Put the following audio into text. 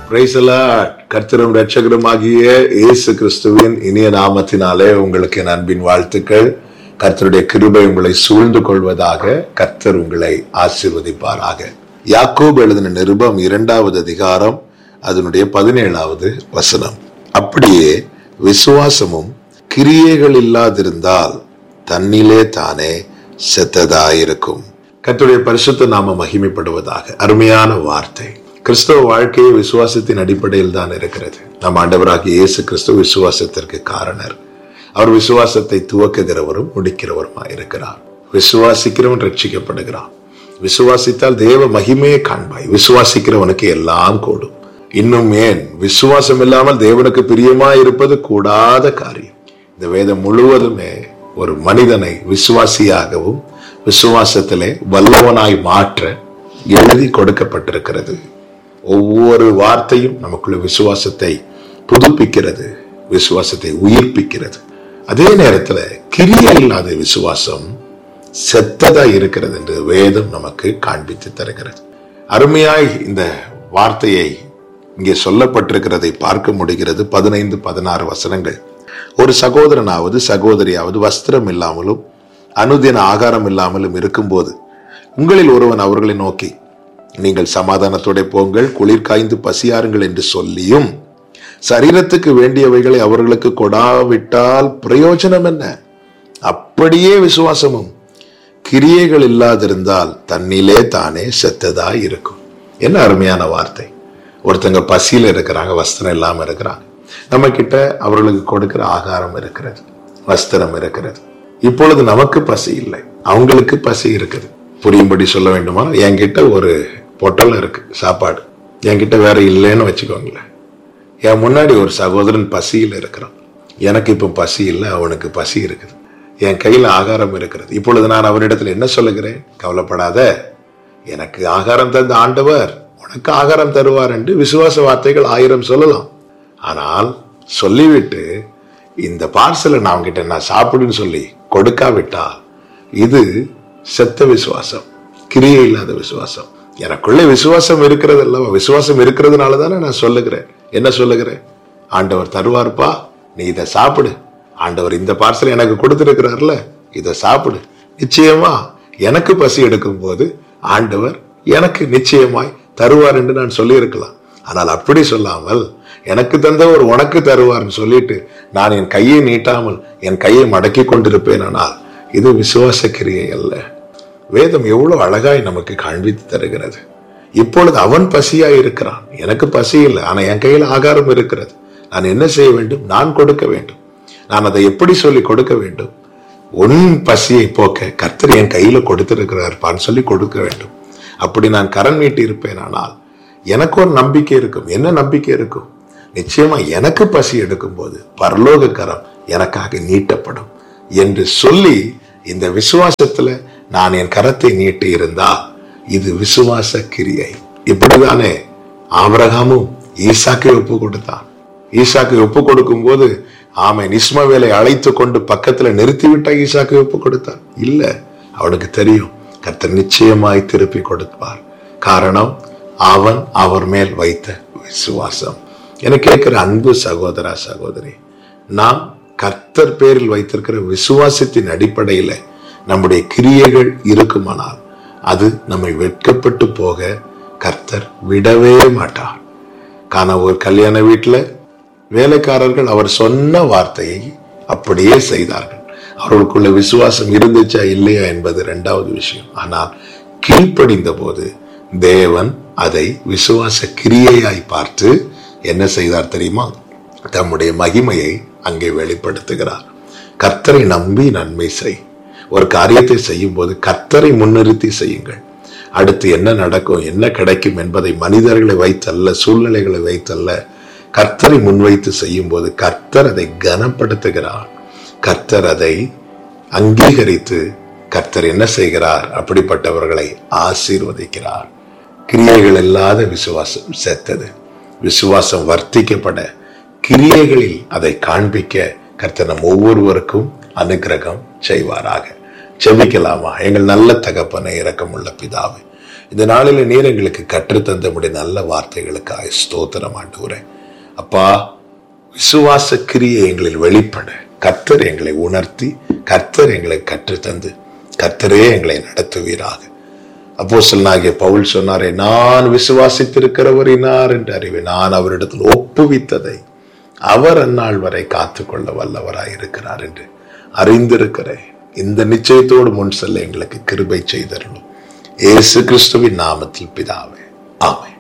பிரைசலா கர்த்தரும் ரட்சகருமாகிய இயேசு கிறிஸ்துவின் இனிய நாமத்தினாலே உங்களுக்கு என் அன்பின் வாழ்த்துக்கள் கர்த்தருடைய கிருபை உங்களை சூழ்ந்து கொள்வதாக கர்த்தர் உங்களை ஆசீர்வதிப்பாராக யாக்கோபு எழுதின நிருபம் இரண்டாவது அதிகாரம் அதனுடைய பதினேழாவது வசனம் அப்படியே விசுவாசமும் கிரியைகள் இல்லாதிருந்தால் தன்னிலே தானே செத்ததாயிருக்கும் கர்த்தருடைய பரிசுத்த நாம மகிமைப்படுவதாக அருமையான வார்த்தை கிறிஸ்தவ வாழ்க்கையை விசுவாசத்தின் அடிப்படையில் தான் இருக்கிறது நம் ஆண்டவராகிய இயேசு கிறிஸ்துவ விசுவாசத்திற்கு காரணர் அவர் விசுவாசத்தை துவக்குகிறவரும் முடிக்கிறவருமாய் இருக்கிறார் விசுவாசிக்கிறவன் ரட்சிக்கப்படுகிறான் விசுவாசித்தால் தேவ மகிமையை காண்பாய் விசுவாசிக்கிறவனுக்கு எல்லாம் கூடும் இன்னும் ஏன் விசுவாசம் இல்லாமல் தேவனுக்கு பிரியமாய் இருப்பது கூடாத காரியம் இந்த வேதம் முழுவதுமே ஒரு மனிதனை விசுவாசியாகவும் விசுவாசத்திலே வல்லவனாய் மாற்ற எழுதி கொடுக்கப்பட்டிருக்கிறது ஒவ்வொரு வார்த்தையும் நமக்குள்ள விசுவாசத்தை புதுப்பிக்கிறது விசுவாசத்தை உயிர்ப்பிக்கிறது அதே நேரத்துல கிரியை இல்லாத விசுவாசம் செத்ததா இருக்கிறது என்று வேதம் நமக்கு காண்பித்து தருகிறது அருமையாய் இந்த வார்த்தையை இங்கே சொல்லப்பட்டிருக்கிறதை பார்க்க முடிகிறது பதினைந்து பதினாறு வசனங்கள் ஒரு சகோதரனாவது சகோதரியாவது வஸ்திரம் இல்லாமலும் அனுதின ஆகாரம் இல்லாமலும் இருக்கும்போது உங்களில் ஒருவன் அவர்களை நோக்கி நீங்கள் சமாதானத்தோட போங்கள் குளிர் காய்ந்து பசியாருங்கள் என்று சொல்லியும் சரீரத்துக்கு வேண்டியவைகளை அவர்களுக்கு கொடாவிட்டால் பிரயோஜனம் என்ன அப்படியே விசுவாசமும் கிரியைகள் இல்லாதிருந்தால் தன்னிலே தானே செத்ததா இருக்கும் என்ன அருமையான வார்த்தை ஒருத்தங்க பசியில இருக்கிறாங்க வஸ்திரம் இல்லாம இருக்கிறாங்க நம்ம கிட்ட அவர்களுக்கு கொடுக்கிற ஆகாரம் இருக்கிறது வஸ்திரம் இருக்கிறது இப்பொழுது நமக்கு பசி இல்லை அவங்களுக்கு பசி இருக்குது புரியும்படி சொல்ல வேண்டுமா என்கிட்ட ஒரு பொட்டலம் இருக்கு சாப்பாடு என்கிட்ட வேற இல்லைன்னு வச்சுக்கோங்களேன் என் முன்னாடி ஒரு சகோதரன் பசியில் இருக்கிறான் எனக்கு இப்போ பசி இல்லை அவனுக்கு பசி இருக்குது என் கையில் ஆகாரம் இருக்கிறது இப்பொழுது நான் அவரிடத்தில் என்ன சொல்லுகிறேன் கவலைப்படாத எனக்கு ஆகாரம் தந்த ஆண்டவர் உனக்கு ஆகாரம் தருவார் என்று விசுவாச வார்த்தைகள் ஆயிரம் சொல்லலாம் ஆனால் சொல்லிவிட்டு இந்த பார்சலை நான் அவங்ககிட்ட நான் சாப்பிடுன்னு சொல்லி கொடுக்காவிட்டால் இது செத்த விசுவாசம் கிரியை இல்லாத விசுவாசம் எனக்குள்ள விசுவாசம் இருக்கிறது அல்லவா விசுவாசம் இருக்கிறதுனால தானே நான் சொல்லுகிறேன் என்ன சொல்லுகிறேன் ஆண்டவர் தருவார்ப்பா நீ இதை சாப்பிடு ஆண்டவர் இந்த பார்சல் எனக்கு கொடுத்திருக்கிறார்ல இதை சாப்பிடு நிச்சயமா எனக்கு பசி எடுக்கும் போது ஆண்டவர் எனக்கு நிச்சயமாய் தருவார் என்று நான் சொல்லியிருக்கலாம் ஆனால் அப்படி சொல்லாமல் எனக்கு தந்தவர் உனக்கு தருவார்னு சொல்லிட்டு நான் என் கையை நீட்டாமல் என் கையை மடக்கி கொண்டிருப்பேன் ஆனால் இது விசுவாச கிரியை அல்ல வேதம் எவ்வளவு அழகாய் நமக்கு காண்பித்து தருகிறது இப்பொழுது அவன் பசியாய் இருக்கிறான் எனக்கு பசி இல்லை ஆனா என் கையில் ஆகாரம் இருக்கிறது நான் என்ன செய்ய வேண்டும் நான் கொடுக்க வேண்டும் நான் அதை எப்படி சொல்லி கொடுக்க வேண்டும் உன் பசியை போக்க கர்த்தர் என் கையில கொடுத்திருக்கிறார்ப்பான்னு சொல்லி கொடுக்க வேண்டும் அப்படி நான் கரண் நீட்டி இருப்பேன் ஆனால் எனக்கு ஒரு நம்பிக்கை இருக்கும் என்ன நம்பிக்கை இருக்கும் நிச்சயமா எனக்கு பசி எடுக்கும் போது பரலோக கரம் எனக்காக நீட்டப்படும் என்று சொல்லி இந்த விசுவாசத்துல நான் என் கரத்தை நீட்டி இருந்தா இது விசுவாச கிரியை இப்படிதானே ஆபரகாமும் ஈசாக்கை ஒப்பு கொடுத்தான் ஈசாக்கை ஒப்பு கொடுக்கும் போது ஆமை இஸ்மவேலை அழைத்து கொண்டு பக்கத்துல நிறுத்திவிட்டா ஈசாக்கை ஒப்பு கொடுத்தான் இல்ல அவனுக்கு தெரியும் கர்த்தர் நிச்சயமாய் திருப்பி கொடுப்பார் காரணம் அவன் அவர் மேல் வைத்த விசுவாசம் என கேட்கிற அன்பு சகோதரா சகோதரி நாம் கர்த்தர் பேரில் வைத்திருக்கிற விசுவாசத்தின் அடிப்படையில நம்முடைய கிரியைகள் இருக்குமானால் அது நம்மை வெட்கப்பட்டு போக கர்த்தர் விடவே மாட்டார் காண ஒரு கல்யாண வீட்டுல வேலைக்காரர்கள் அவர் சொன்ன வார்த்தையை அப்படியே செய்தார்கள் அவர்களுக்குள்ள விசுவாசம் இருந்துச்சா இல்லையா என்பது இரண்டாவது விஷயம் ஆனால் கீழ்ப்படிந்த போது தேவன் அதை விசுவாச கிரியையாய் பார்த்து என்ன செய்தார் தெரியுமா தம்முடைய மகிமையை அங்கே வெளிப்படுத்துகிறார் கர்த்தரை நம்பி நன்மை செய் ஒரு காரியத்தை செய்யும் போது கர்த்தரை முன்னிறுத்தி செய்யுங்கள் அடுத்து என்ன நடக்கும் என்ன கிடைக்கும் என்பதை மனிதர்களை வைத்தல்ல சூழ்நிலைகளை வைத்தல்ல கர்த்தரை முன்வைத்து செய்யும் போது கர்த்தர் அதை கனப்படுத்துகிறார் கர்த்தர் அதை அங்கீகரித்து கர்த்தர் என்ன செய்கிறார் அப்படிப்பட்டவர்களை ஆசீர்வதிக்கிறார் கிரியைகள் இல்லாத விசுவாசம் செத்தது விசுவாசம் வர்த்திக்கப்பட கிரியைகளில் அதை காண்பிக்க கர்த்தர் நம் ஒவ்வொருவருக்கும் அனுகிரகம் செய்வாராக செபிக்கலாமா எங்கள் நல்ல தகப்பனை இரக்கமுள்ள பிதாவை இந்த நாளில நீர் எங்களுக்கு கற்றுத்தந்த முடிய நல்ல வார்த்தைகளுக்காக ஸ்தோத்திரம் ஆண்டவரே அப்பா விசுவாச கிரியை எங்களில் வெளிப்பட கர்த்தர் எங்களை உணர்த்தி கர்த்தர் எங்களை கற்றுத்தந்து கர்த்தரே எங்களை நடத்துவீராக அப்போ சொன்னாகிய பவுல் சொன்னாரே நான் விசுவாசித்திருக்கிறவர் இன்னார் என்று அறிவேன் நான் அவரிடத்தில் ஒப்புவித்ததை அவர் அந்நாள் வரை காத்துக்கொள்ள வல்லவராய் இருக்கிறார் என்று அறிந்திருக்கிறேன் இந்த நிச்சயத்தோடு முன் செல்ல எங்களுக்கு கிருபை செய்தரணும் இயேசு கிறிஸ்துவின் நாமத்தில் பிதாவே ஆமென்